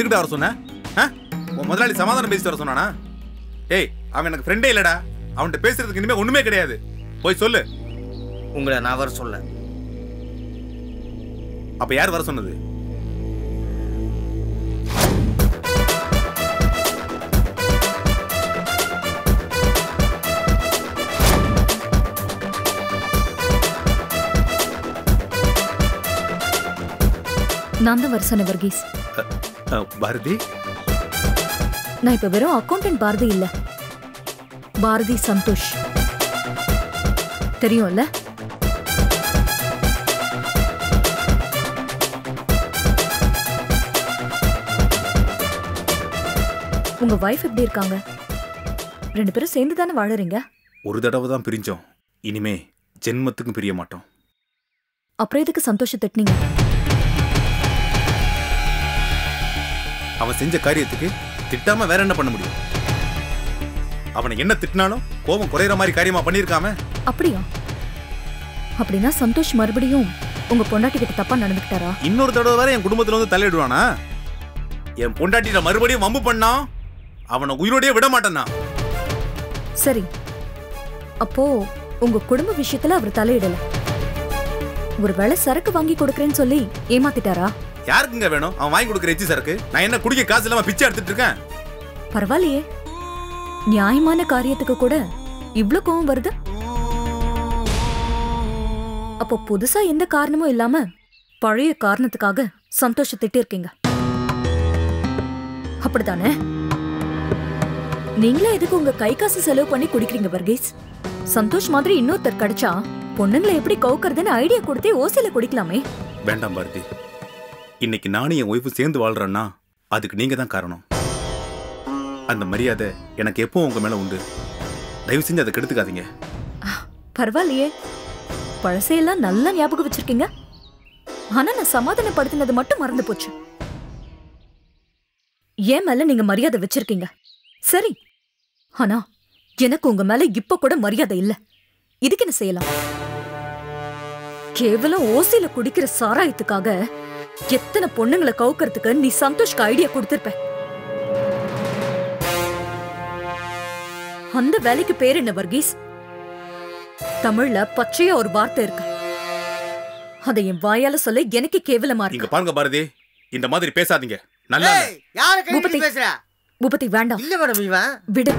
எதுக்குடா வர சொன்ன ஆ? உன் முதலாளி சமாதானம் பேசிட்டு வர சொன்னானா ஏய் அவன் எனக்கு ஃப்ரெண்டே இல்லடா அவன்கிட்ட பேசுறதுக்கு இனிமே ஒண்ணுமே கிடையாது போய் சொல்லு உங்களை நான் வர சொல்ல அப்ப யார் வர சொன்னது நான் தான் வர சொன்னேன் வர்கீஸ் அ, பாரதி நான் இப்ப வெறும் அக்கௌண்டன்ட் பாரதி இல்ல பாரதி சந்தோஷ் தெரியும்ல உங்க வைஃப் எப்படி இருக்காங்க ரெண்டு பேரும் சேர்ந்து தானே வாழறீங்க ஒரு தடவை தான் பிரிஞ்சோம் இனிமே ஜென்மத்துக்கும் பிரிய மாட்டோம் அப்புறம் எதுக்கு சந்தோஷம் திட்டினீங்க அவன் செஞ்ச காரியத்துக்கு திட்டாம வேற என்ன பண்ண முடியும் அவனை என்ன திட்டினாலும் கோபம் குறையிற மாதிரி காரியமா பண்ணியிருக்காம அப்படியா அப்படின்னா சந்தோஷ் மறுபடியும் உங்க பொண்டாட்டி கிட்ட தப்பா நடந்துக்கிட்டாரா இன்னொரு தடவை வேற என் குடும்பத்துல வந்து தலையிடுவானா என் பொண்டாட்டிட்ட மறுபடியும் வம்பு பண்ணா அவனை உயிரோடயே விட மாட்டேன்னா சரி அப்போ உங்க குடும்ப விஷயத்துல அவர் தலையிடல ஒருவேளை சரக்கு வாங்கி கொடுக்கறேன்னு சொல்லி ஏமாத்திட்டாரா யாருக்குங்க வேணும் அவன் வாங்கி கொடுக்குற எச்சி சரக்கு நான் என்ன குடிக்க காசு இல்லாம பிச்சை எடுத்துட்டு இருக்கேன் பரவாயில்லையே நியாயமான காரியத்துக்கு கூட இவ்ளோ கோவம் வருது அப்போ புதுசா எந்த காரணமும் இல்லாம பழைய காரணத்துக்காக சந்தோஷ திட்டிருக்கீங்க அப்படித்தானே நீங்களே எதுக்கு உங்க கை காசு செலவு பண்ணி குடிக்கிறீங்க வர்கீஸ் சந்தோஷ் மாதிரி இன்னொருத்தர் கிடைச்சா பொண்ணுங்களை எப்படி கவுக்கறதுன்னு ஐடியா கொடுத்தே ஓசில குடிக்கலாமே வேண்டாம் பாரதி இன்னைக்கு நானும் என் ஒய்ஃபு சேர்ந்து வாழ்றேன்னா அதுக்கு நீங்க தான் காரணம் அந்த மரியாதை எனக்கு எப்பவும் உங்க மேல உண்டு தயவு செஞ்சு அதை கெடுத்துக்காதீங்க பரவாயில்லையே பழசையெல்லாம் நல்லா ஞாபகம் வச்சிருக்கீங்க ஆனா நான் சமாதானப்படுத்தினது மட்டும் மறந்து போச்சு ஏன் மேல நீங்க மரியாதை வச்சிருக்கீங்க சரி ஆனா எனக்கு உங்க மேல இப்ப கூட மரியாதை இல்ல இதுக்கு என்ன செய்யலாம் கேவலம் ஓசில குடிக்கிற சாராயத்துக்காக எத்தனை பொண்ணுங்களை கவுக்கறதுக்கு நீ சந்தோஷ்க்கு ஐடியா கொடுத்திருப்ப அந்த வேலைக்கு பேர் என்ன வர்கீஸ் தமிழ்ல பச்சையா ஒரு வார்த்தை இருக்கு அதை என் வாயால சொல்ல எனக்கு கேவலமா இங்க இருக்கு பாருங்க பாரதி இந்த மாதிரி பேசாதீங்க நல்லா இல்ல. ஏய், யார பூபதி. கை பேசுற பூபதி வேண்டாம் இல்ல மேடம் இவன் விடு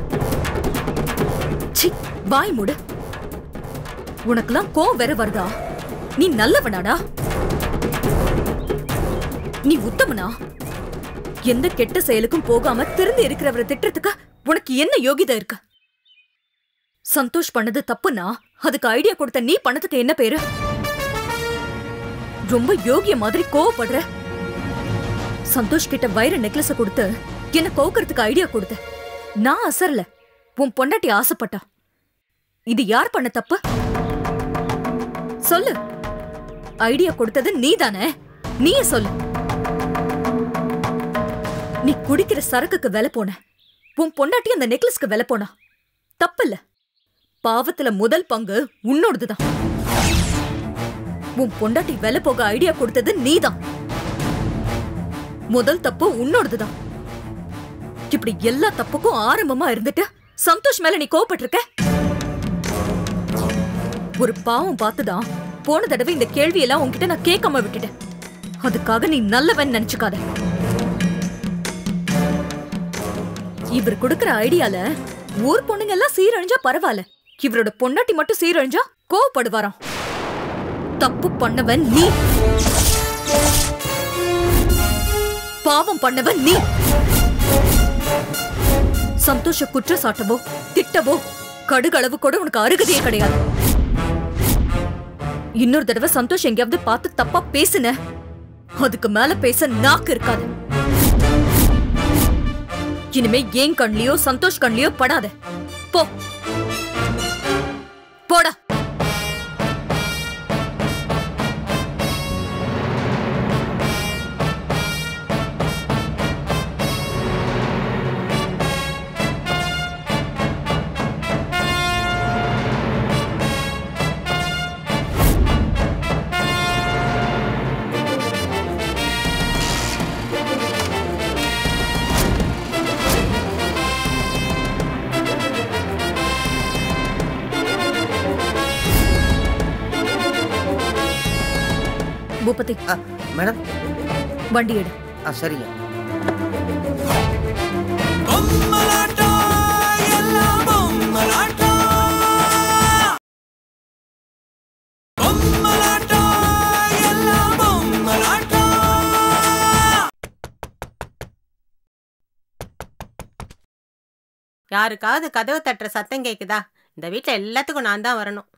சி வாய் மூடு உனக்கெல்லாம் கோவம் வேற வருதா நீ நல்லவனாடா நீ உத்தமனா எந்த கெட்ட செயலுக்கும் போகாம திருந்தி இருக்கிறவரை திட்டுறதுக்கு உனக்கு என்ன யோகிதை இருக்கு சந்தோஷ் பண்ணது தப்புனா அதுக்கு ஐடியா கொடுத்த நீ பண்ணதுக்கு என்ன பேரு ரொம்ப யோகிய மாதிரி கோவப்படுற சந்தோஷ் கிட்ட வைர நெக்லஸ கொடுத்து என்ன கோக்கறதுக்கு ஐடியா கொடுத்த நான் அசரல உன் பொண்டாட்டி ஆசைப்பட்டா இது யார் பண்ண தப்பு சொல்லு ஐடியா கொடுத்தது நீதானே நீயே சொல்லு நீ குடிக்கிற சரக்குக்கு விலை போன உன் பொண்டாட்டி அந்த நெக்லஸ்க்கு விலை போனா தப்பில்ல பாவத்துல முதல் பங்கு உன்னோடதுதான் உன் பொண்டாட்டி விலை போக ஐடியா கொடுத்தது நீதான் முதல் தப்பு உன்னோடதுதான் இப்படி எல்லா தப்புக்கும் ஆரம்பமா இருந்துட்டு சந்தோஷ் மேல நீ கோவப்பட்டிருக்க ஒரு பாவம் பார்த்துதான் போன தடவை இந்த கேள்வி எல்லாம் உன்கிட்ட நான் கேட்காம விட்டுட்டேன் அதுக்காக நீ நல்லவன் நினைச்சுக்காத இவர் கொடுக்கிற ஐடியால ஊர் பொண்ணுங்க எல்லாம் சீரழிஞ்சா பரவாயில்ல இவரோட பொண்டாட்டி மட்டும் சீரழிஞ்சா கோவப்படுவாராம் தப்பு பண்ணவன் நீ பாவம் பண்ணவன் நீ சந்தோஷ குற்ற சாட்டவோ திட்டவோ கடுகளவு கூட உனக்கு அருகதையே கிடையாது இன்னொரு தடவை சந்தோஷ் எங்கேயாவது பார்த்து தப்பா பேசுன அதுக்கு மேல பேச நாக்கு இருக்காது இனிமே ஏன் கண்லயோ சந்தோஷ் கண்லயோ படாத போ போடா பூபதி ஆ, மேடம் வண்டி எடு ஆ சரிங்க யாருக்காவது கதவு தட்டுற சத்தம் கேக்குதா இந்த வீட்ல எல்லாத்துக்கும் நான் தான் வரணும்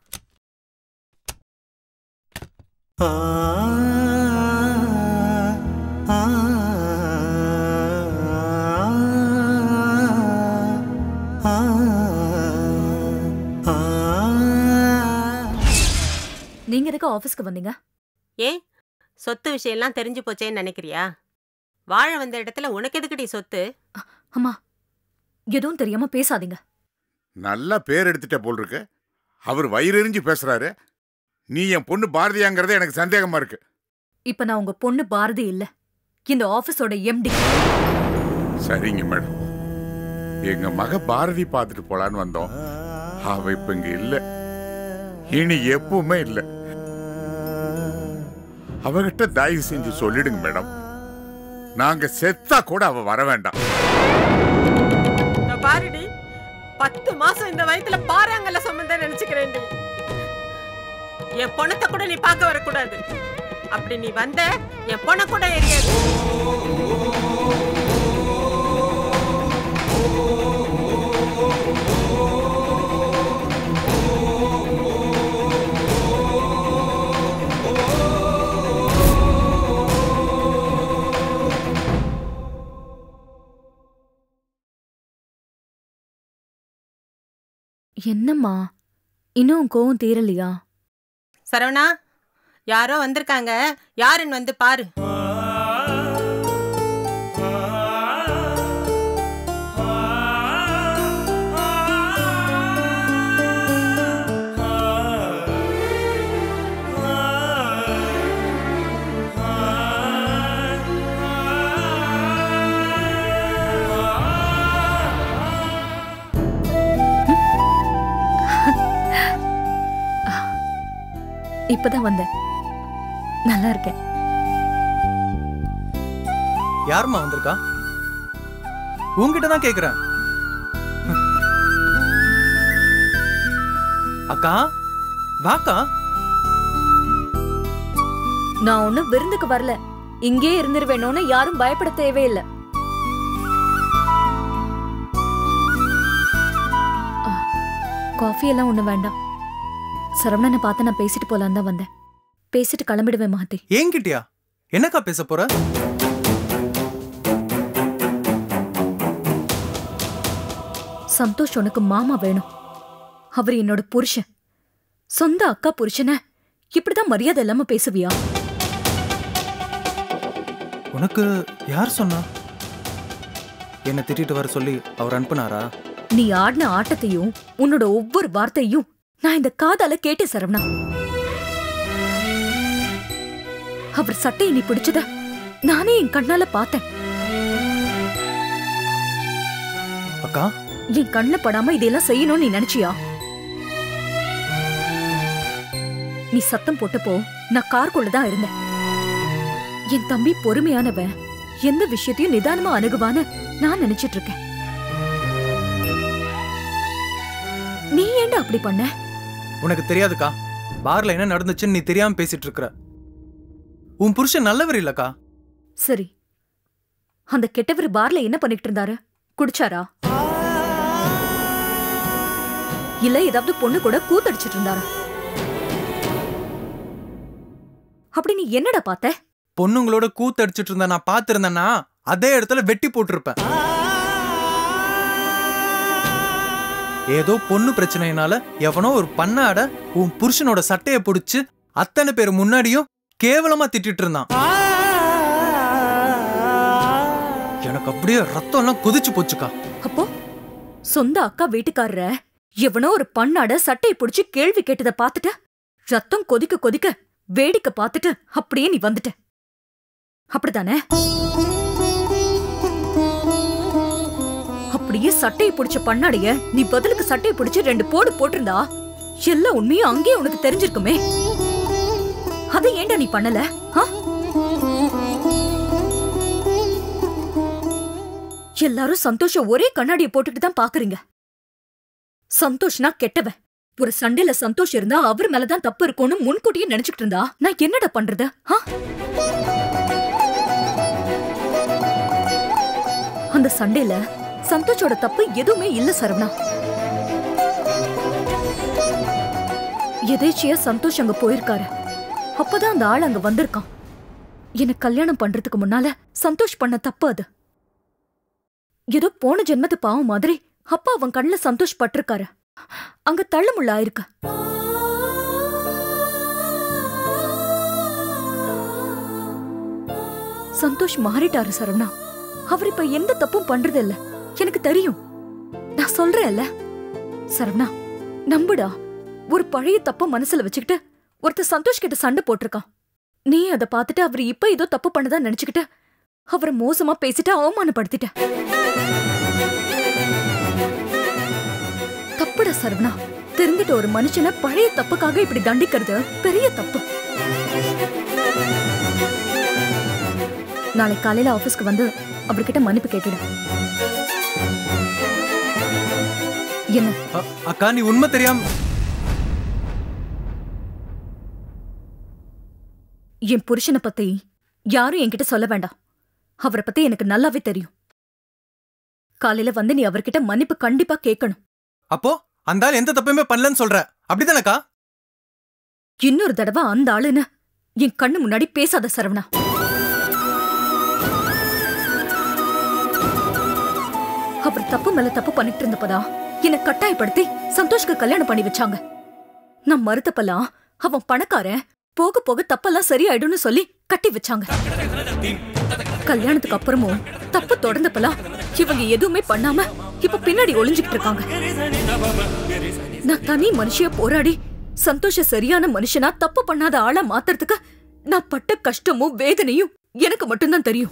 நீங்க எதுக்கு ஆபீஸ்க்கு வந்தீங்க ஏன் சொத்து விஷயம்லாம் தெரிஞ்சு போச்சேன்னு நினைக்கிறியா வாழ வந்த இடத்துல உனக்கு எதுக்குடி சொத்து அம்மா எதுவும் தெரியாம பேசாதீங்க நல்லா பேர் எடுத்துட்ட போல் இருக்கு அவர் வயிறெறிஞ்சு பேசுறாரு நீ என் பொண்ணு பாரதியாங்கிறதே எனக்கு சந்தேகமா இருக்கு இப்ப நான் உங்க பொண்ணு பாரதி இல்ல இந்த ஆபீஸோட எம்டி சரிங்க மேடம் எங்க மக பாரதி பார்த்துட்டு போலான்னு வந்தோம் அவ இப்ப இங்க இல்ல இனி எப்பவுமே இல்ல அவகிட்ட தயவு செஞ்சு சொல்லிடுங்க மேடம் நாங்க செத்தா கூட அவ வர வேண்டாம் இதோ பாருடி பத்து மாசம் இந்த வயசுல பாறாங்கல்ல சம்பந்தம் நினைச்சுக்கிறேன்டி என் பொணத்தை கூட நீ பார்க்க வரக்கூடாது அப்படி நீ வந்த என் பொண்ணை கூட எரியாது என்னம்மா இன்னும் உன் கோவம் தீரலையா சரவணா யாரோ வந்திருக்காங்க யாருன்னு வந்து பாரு இப்பதான் வந்தேன் நல்லா இருக்கேன் யாரும்மா வந்திருக்கா உன்கிட்ட தான் கேக்குறேன் அக்கா வாக்கா நான் ஒண்ணும் விருந்துக்கு வரல இங்கே இருந்துருவேணும்னு யாரும் பயப்பட தேவையில்லை ஆ, காஃபி எல்லாம் ஒண்ணு வேண்டாம் சரவணனை பார்த்து நான் பேசிட்டு போலான்னு தான் வந்தேன் பேசிட்டு கிளம்பிடுவேன் மகதி என்கிட்டயா என்னக்கா பேச போற சந்தோஷ் உனக்கு மாமா வேணும் அவர் என்னோட புருஷன் சொந்த அக்கா புருஷனை இப்படிதான் மரியாதை இல்லாம பேசுவியா உனக்கு யார் சொன்னா என்ன திட்டிட்டு வர சொல்லி அவர் அனுப்புனாரா நீ ஆடின ஆட்டத்தையும் உன்னோட ஒவ்வொரு வார்த்தையும் நான் இந்த காதால கேட்டேன் சரவணா அவர் சட்டையை நீ பிடிச்சத நானே என் கண்ணால பார்த்தேன் அக்கா என் கண்ணுல படாம இதெல்லாம் செய்யணும்னு நீ நினைச்சியா நீ சத்தம் போட்டப்போ நான் கார்க்குள்ள தான் இருந்தேன் என் தம்பி பொறுமையானவன் எந்த விஷயத்தையும் நிதானமா அணுகுவான்னு நான் நினைச்சிட்டு இருக்கேன் நீ ஏன்டா அப்படி பண்ண உனக்கு தெரியாதுக்கா பார்ல என்ன நடந்துச்சுன்னு நீ தெரியாம பேசிட்டு இருக்கிற உன் புருஷன் நல்லவர் இல்லக்கா சரி அந்த கெட்டவர் பார்ல என்ன பண்ணிட்டு இருந்தாரு குடிச்சாரா இல்ல ஏதாவது பொண்ணு கூட கூத்தடிச்சிட்டு இருந்தாரா அப்படி நீ என்னடா பார்த்த பொண்ணுங்களோட கூத்தடிச்சிட்டு இருந்தா நான் பார்த்திருந்தேன்னா அதே இடத்துல வெட்டி போட்டிருப்பேன் ஏதோ பொண்ணு பிரச்சனையினால எவனோ ஒரு பண்ணாட உன் புருஷனோட சட்டையை பிடிச்சு அத்தனை பேர் முன்னாடியும் கேவலமா திட்டிட்டு இருந்தான் எனக்கு அப்படியே ரத்தம் எல்லாம் கொதிச்சு போச்சுக்கா அப்போ சொந்த அக்கா வீட்டுக்காரர எவனோ ஒரு பண்ணாட சட்டையை பிடிச்சு கேள்வி கேட்டத பார்த்துட்டு ரத்தம் கொதிக்க கொதிக்க வேடிக்கை பார்த்துட்டு அப்படியே நீ வந்துட்ட அப்படிதானே அப்படியே சட்டையை பிடிச்ச பண்ணாடைய நீ பதிலுக்கு சட்டையை பிடிச்சு ரெண்டு போடு போட்டிருந்தா எல்லா உண்மையும் அங்கேயே உனக்கு தெரிஞ்சிருக்குமே அதை ஏன்டா நீ பண்ணல ஆ? எல்லாரும் சந்தோஷம் ஒரே கண்ணாடியை போட்டுட்டு தான் பாக்குறீங்க சந்தோஷ்னா கெட்டவன் ஒரு சண்டையில சந்தோஷ் இருந்தா அவர் மேலதான் தப்பு இருக்கும்னு முன்கூட்டியே நினைச்சுக்கிட்டு இருந்தா நான் என்னடா பண்றது ஆ? அந்த சண்டையில சந்தோஷோட தப்பு எதுவுமே இல்ல சரவணா எதேச்சியா சந்தோஷ் அங்க போயிருக்காரு அப்பதான் அந்த ஆள் அங்க வந்திருக்கான் எனக்கு கல்யாணம் பண்றதுக்கு முன்னால சந்தோஷ் பண்ண தப்பு அது ஏதோ போன ஜென்மத்து பாவம் மாதிரி அப்பா அவன் கண்ணுல சந்தோஷ் பட்டிருக்காரு அங்க தள்ளுமுள்ள ஆயிருக்கு சந்தோஷ் மாறிட்டாரு சரவணா அவர் இப்ப எந்த தப்பும் பண்றது இல்ல எனக்கு தெரியும் நான் சொல்றேன்ல சரவணா நம்புடா ஒரு பழைய தப்ப மனசுல வச்சுக்கிட்டு ஒருத்தர் சந்தோஷ் கிட்ட சண்டை போட்டிருக்கான் நீ அதை பார்த்துட்டு அவர் இப்ப ஏதோ தப்பு பண்ணதா நினைச்சுக்கிட்டு அவரை மோசமா பேசிட்டு அவமானப்படுத்திட்ட தப்புடா சரவணா தெரிஞ்சிட்ட ஒரு மனுஷனை பழைய தப்புக்காக இப்படி தண்டிக்கிறது பெரிய தப்பு நாளை காலையில ஆபீஸ்க்கு வந்து அவர்கிட்ட மன்னிப்பு கேட்டுடு என்ன அ- அக்கா நீ உண்மை தெரியாம என் புருஷனை பத்தி யாரும் என்கிட்ட சொல்ல வேண்டாம் அவரை பத்தி எனக்கு நல்லாவே தெரியும் காலையில வந்து நீ அவர்கிட்ட மன்னிப்பு கண்டிப்பா கேட்கணும் அப்போ அந்த ஆள் எந்த தப்புமே பண்ணலன்னு சொல்ற அப்படிதானக்கா இன்னொரு தடவை அந்த ஆளுன்னு என் கண்ணு முன்னாடி பேசாத சரவணா அவர் தப்பு மேல தப்பு பண்ணிட்டு இருந்தப்பதா என்னை கட்டாயப்படுத்தி சந்தோஷ்க்கு கல்யாணம் பண்ணி வச்சாங்க நான் மறுத்தப்பெல்லாம் அவன் பணக்காரன் போக போக தப்பெல்லாம் சரியாயிடும்னு சொல்லி கட்டி வச்சாங்க கல்யாணத்துக்கு அப்புறமும் தப்பு தொடர்ந்தப்பெல்லாம் இவங்க எதுவுமே பண்ணாம இப்ப பின்னாடி ஒளிஞ்சுக்கிட்டு இருக்காங்க நான் தனி மனுஷிய போராடி சந்தோஷ சரியான மனுஷனா தப்பு பண்ணாத ஆளா மாத்துறதுக்கு நான் பட்ட கஷ்டமும் வேதனையும் எனக்கு மட்டும்தான் தெரியும்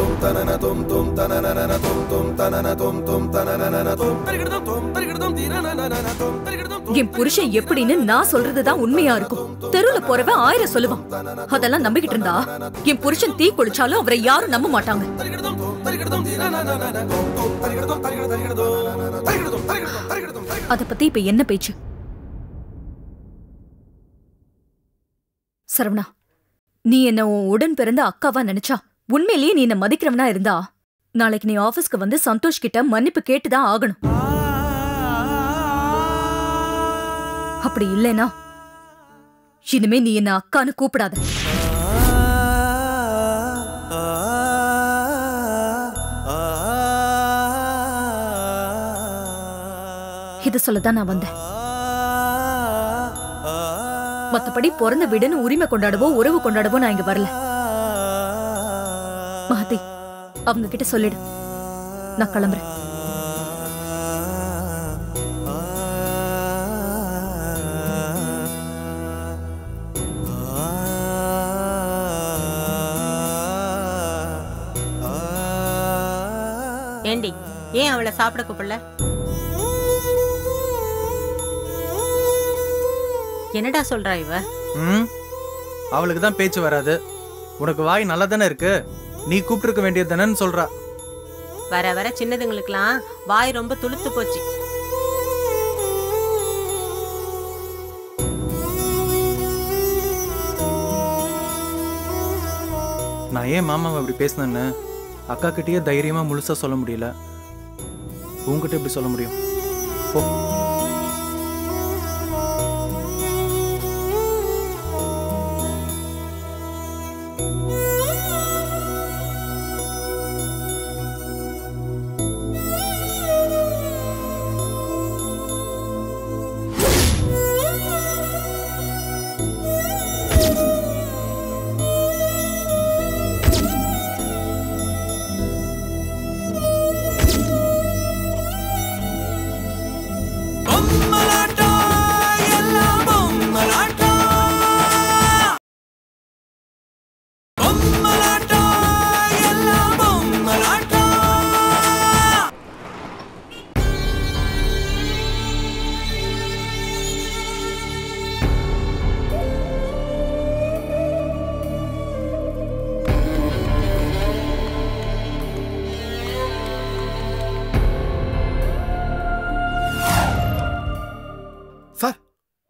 என் புருஷன் எப்படின்னு நான் சொல்றதுதான் உண்மையா இருக்கும் தெருவுல போறவன் ஆயிரம் சொல்லுவான் அதெல்லாம் நம்பிக்கிட்டு இருந்தா என் புருஷன் தீ குளிச்சாலும் அவரை யாரும் நம்ப மாட்டாங்க அத பத்தி இப்ப என்ன பேச்சு சரவணா நீ என்ன உன் உடன் பிறந்த அக்காவா நினைச்சா உண்மையிலேயே நீ என்ன மதிக்கிறவனா இருந்தா நாளைக்கு நீ ஆபீஸ்க்கு வந்து சந்தோஷ் கிட்ட மன்னிப்பு கேட்டுதான் ஆகணும் அப்படி இல்லைனா இனிமே நீ என்ன அக்கான்னு கூப்பிடாத இத சொல்லதான் நான் வந்தேன் மத்தபடி பிறந்த வீடுன்னு உரிமை கொண்டாடவோ உறவு கொண்டாடவோ நான் இங்க வரல மகதி அவங்க கிட்ட சொல்லிடு நான் கிளம்புறேன் ஏண்டி ஏன் அவளை சாப்பிட கூப்பிடல என்னடா சொல்றா இவ ம் அவளுக்கு தான் பேச்சு வராது உனக்கு வாய் நல்லா தானே இருக்கு நீ கூப்பிட்டுருக்க வேண்டியது தானேன்னு சொல்றா வர வர சின்னதுங்களுக்கெல்லாம் வாய் ரொம்ப துளுத்து போச்சு நான் ஏன் மாமாவை இப்படி பேசினேன்னு அக்கா கிட்டயே தைரியமா முழுசா சொல்ல முடியல உன்கிட்ட எப்படி சொல்ல முடியும் போ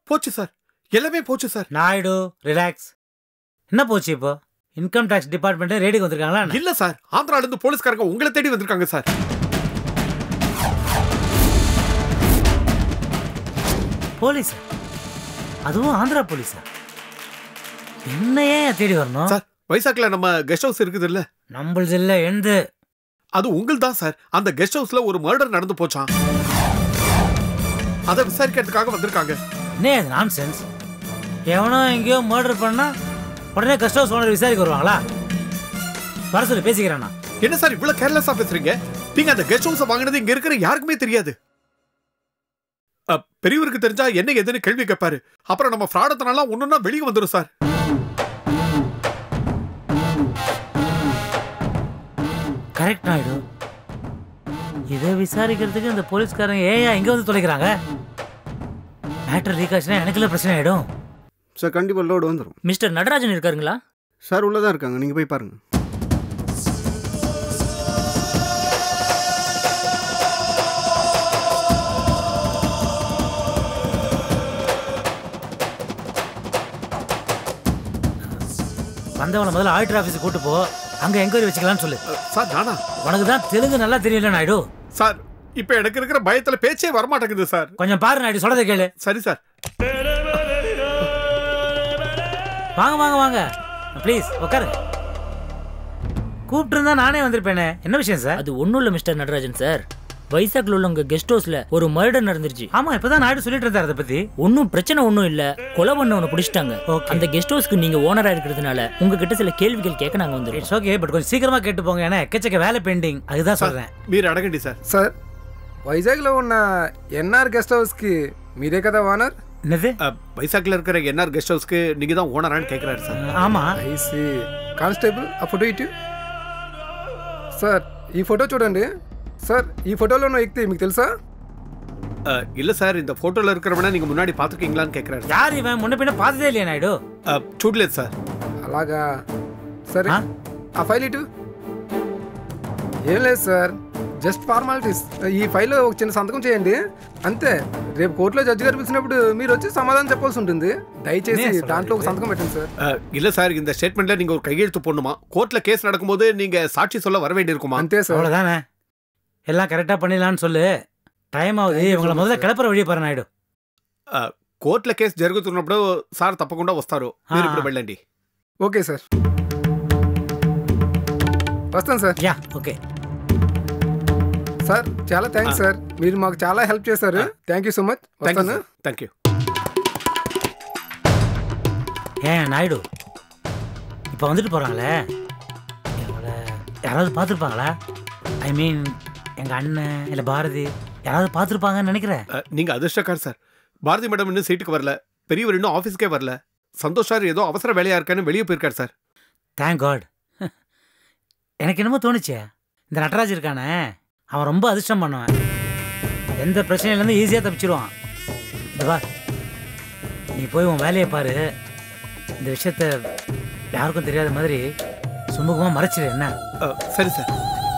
போச்சு சார் எல்லாமே போச்சு சார் நாயுடு ரிலாக்ஸ் என்ன போச்சு இப்போ இன்கம் டேக்ஸ் டிபார்ட்மெண்ட் ரேடிக்கு வந்திருக்காங்களா என்ன? இல்ல சார் ஆந்திரால இருந்து போலீஸ்காரங்க உங்களை தேடி வந்திருக்காங்க சார் போலீஸ் அதுவும் ஆந்திரா போலீஸா என்ன ஏன் தேடி வரணும் சார் வைசாக்ல நம்ம கெஸ்ட் ஹவுஸ் இருக்குது இல்ல நம்மளது இல்ல எந்த அது உங்கள் தான் சார் அந்த கெஸ்ட் ஹவுஸ்ல ஒரு மர்டர் நடந்து போச்சான் அதை விசாரிக்கிறதுக்காக வந்திருக்காங்க என்ன அது நான்சென்ஸ் எவனோ எங்கேயோ மர்டர் பண்ணா உடனே கஸ்ட் ஹவுஸ் ஓனர் விசாரிக்க வருவாங்களா வர சொல்லி பேசிக்கிறேன் என்ன சார் இவ்வளவு கேர்லெஸ்ஸா பேசுறீங்க நீங்க அந்த கெஸ்ட் ஹவுஸ் வாங்கினது இங்க இருக்கிற யாருக்குமே தெரியாது அ, பெரியவருக்கு தெரிஞ்சா என்ன எதுன்னு கேள்வி கேட்பாரு அப்புறம் நம்ம ஃப்ராடத்தனெல்லாம் ஒண்ணுன்னா வெளியே வந்துடும் சார் கரெக்ட் நாயுடு இதை விசாரிக்கிறதுக்கு இந்த போலீஸ்காரங்க ஏயா இங்க வந்து தொலைக்கிறாங்க மேட்டர் ரீகாச்சுனா எனக்குள்ள பிரச்சனை ஆயிடும் சார் கண்டிப்பாக லோடு வந்துடும் மிஸ்டர் நடராஜன் இருக்காருங்களா சார் உள்ளே தான் இருக்காங்க நீங்கள் போய் பாருங்கள் வந்தவனை முதல்ல ஆடிட்டர் ஆஃபீஸுக்கு கூட்டு போ அங்க என்கொயரி வச்சுக்கலாம்னு சொல்லு சார் நானா உனக்கு தான் தெலுங்கு நல்லா தெரியல நாயுடு சார் இப்ப எனக்கு இருக்கிற பயத்துல பேச்சே வரமாட்டேங்குது சார் கொஞ்சம் பாரு நாயுடு சொல்றதை கேளு சரி சார் வாங்க வாங்க வாங்க ப்ளீஸ் உட்காரு கூப்பிட்டு இருந்தா நானே வந்திருப்பேனே என்ன விஷயம் சார் அது ஒண்ணும் இல்ல மிஸ்டர் நடராஜன் சார் வைசாக்ல உள்ள உங்க கெஸ்ட் ஹவுஸ்ல ஒரு மர்டர் நடந்துருச்சு ஆமா இப்பதான் நாயுடு சொல்லிட்டு இருந்தாரு அதை பத்தி ஒன்னும் பிரச்சனை ஒன்றும் இல்ல கொலை பண்ணவனை பிடிச்சிட்டாங்க அந்த கெஸ்ட் ஹவுஸ்க்கு நீங்க ஓனரா இருக்கிறதுனால உங்ககிட்ட சில கேள்விகள் கேட்க நாங்க வந்திருக்கோம் இட்ஸ் ஓகே பட் கொஞ்சம் சீக்கிரமா கேட்டு போங்க ஏன்னா எக்கச்சக்க வேலை பெண்டிங் அதுதான் சொல்றேன் మీరు అడగండి సార్ సార్ వైజాగ్లో ఉన్న ఎన్ఆర్ గెస్ట్ హౌస్కి మీరే కదా ఓనర్ என்னது వైజాగ్లో இருக்கிற ఎన్ఆర్ గెస్ట్ హౌస్ కి நீங்க தான் ஓனரான்னு கேக்குறாரு சார் ஆமா ఐసి కానిస్టేబుల్ ఆ ఫోటో ఇటు సార్ ఈ ఫోటో చూడండి సార్ ఈ ఫోటోలో ఉన్న వ్యక్తి మీకు తెలుసా அஹ், இல்ல சார் இந்த போட்டோல இருக்கிறவன நீங்க முன்னாடி பாத்துருக்கீங்களான்னு கேக்குறாரு யார் இவன் முன்ன பின்ன பார்த்ததே இல்லையா நாயுடு அஹ், చూడలేదు సార్ అలాగా సరే ఆ ఫైల్ ఇటు ఏం లేదు సార్ జస్ట్ ఫార్మాలిటీస్ ఈ ఫైల్ ఒక చిన్న సంతకం చేయండి అంతే రేపు కోర్టులో జడ్జి గారు పిలిచినప్పుడు మీరు వచ్చి సమాధానం చెప్పాల్సి ఉంటుంది దయచేసి என்ன சொல்றாரு దాంట్లో ఒక సంతకం పెట్టండి సార్ அஹ், இல்ல சார் இந்த ஸ்டேட்மெண்ட்ல நீங்க ஒரு கையெழுத்து போடணுமா கோர்ட்ல கேஸ் நடக்கும்போது நீங்க சாட்சி சொல்ல வர வேண்டியிருக்குமா అంతే సార్ அவ்வளவுதானே எல்லாம் கரெக்டா பண்ணிடலாம்னு சொல்லு டைம் ஆகுது இவங்கள முதல்ல கிளப்புற வழியை பாரு நாயுடு అహ్, కోర్టుల కేసు జరుగుతున్నప్పుడు సార్ తప్పకుండా వస్తారు మీరు ఇప్పుడు వెళ్ళండి ఓకే సార్ వస్తాను సార్ యా ఓకే సార్ చాలా థ్యాంక్స్ సార్ మీరు మాకు చాలా హెల్ప్ చేశారు thank you so much thank you వస్తాను సార్ థ్యాంక్ యూ ஏன் நாயுடு இப்போ வந்துட்டு போறாங்களே இவங்கள யாராவது பார்த்துருப்பாங்களா ஐ மீன் எங்க அண்ணன் இல்லை பாரதி யாராவது பார்த்துருப்பாங்கன்னு நினைக்கிறேன் அஹ், நீங்க அதிர்ஷ்டக்கார் சார் பாரதி மேடம் இன்னும் சீட்டுக்கு வரல பெரியவர் இன்னும் ஆஃபீஸ்க்கே வரல சந்தோஷ் சார் ஏதோ அவசர வேலையா இருக்கான்னு வெளியே போயிருக்கார் சார் தேங்க் காட் எனக்கு என்னமோ தோணுச்சே இந்த நடராஜ் இருக்கானே அவன் ரொம்ப அதிர்ஷ்டம் பண்ணுவான் எந்த பிரச்சனையிலேருந்து ஈஸியாக தப்பிச்சிருவான் இந்த வா நீ போய் உன் வேலையை பாரு இந்த விஷயத்த யாருக்கும் தெரியாத மாதிரி சுமூகமாக மறைச்சிடு என்ன அஹ், சரி சார்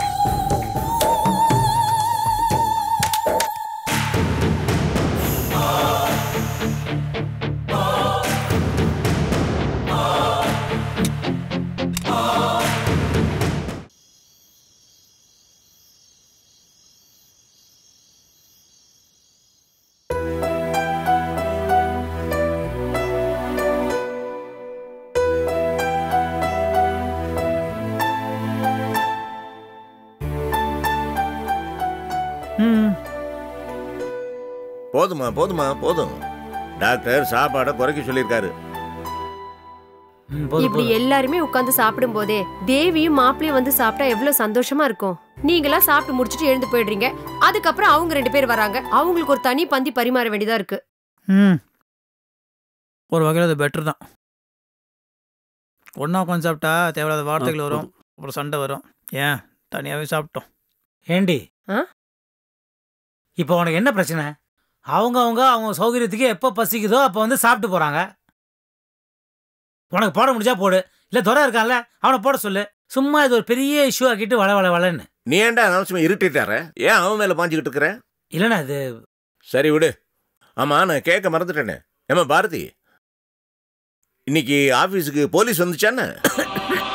ம் போதுமா போதுமா போதும் டாக்டர் சாப்பாடை குறைக்க சொல்லியிருக்காரு இப்படி எல்லாருமே உட்கார்ந்து சாப்பிடும் போதே தேவியும் மாப்பிளையும் வந்து சாப்பிட்டா எவ்வளவு சந்தோஷமா இருக்கும் நீங்களா சாப்பிட்டு முடிச்சிட்டு எழுந்து போயிடுறீங்க அதுக்கப்புறம் அவங்க ரெண்டு பேர் வராங்க அவங்களுக்கு ஒரு தனி பந்தி பரிமாற வேண்டியதா இருக்கு ம் ஒரு வகையில் அது பெட்டர் தான் ஒன்றா உட்காந்து சாப்பிட்டா தேவையில்லாத வார்த்தைகள் வரும் அப்புறம் சண்டை வரும் ஏன் தனியாகவே சாப்பிட்டோம் ஏண்டி இப்போ உனக்கு என்ன பிரச்சனை அவங்க அவங்க அவங்க சௌகரியத்துக்கு எப்போ பசிக்குதோ அப்போ வந்து சாப்பிட்டு போகிறாங்க உனக்கு போட முடிஞ்சா போடு இல்லை துறை இருக்கான்ல அவனை போட சொல்லு சும்மா இது ஒரு பெரிய இஷ்யூ ஆக்கிட்டு வள வள வளன்னு நீ ஏன்டா அனாவசியமா இருட்டிட்டார ஏன் அவன் மேல பாஞ்சுக்கிட்டு இருக்கிற இல்லைண்ணா இது சரி விடு ஆமா நான் கேட்க மறந்துட்டேனே ஏமா பாரதி இன்னைக்கு ஆபீஸுக்கு போலீஸ் வந்துச்சான்னு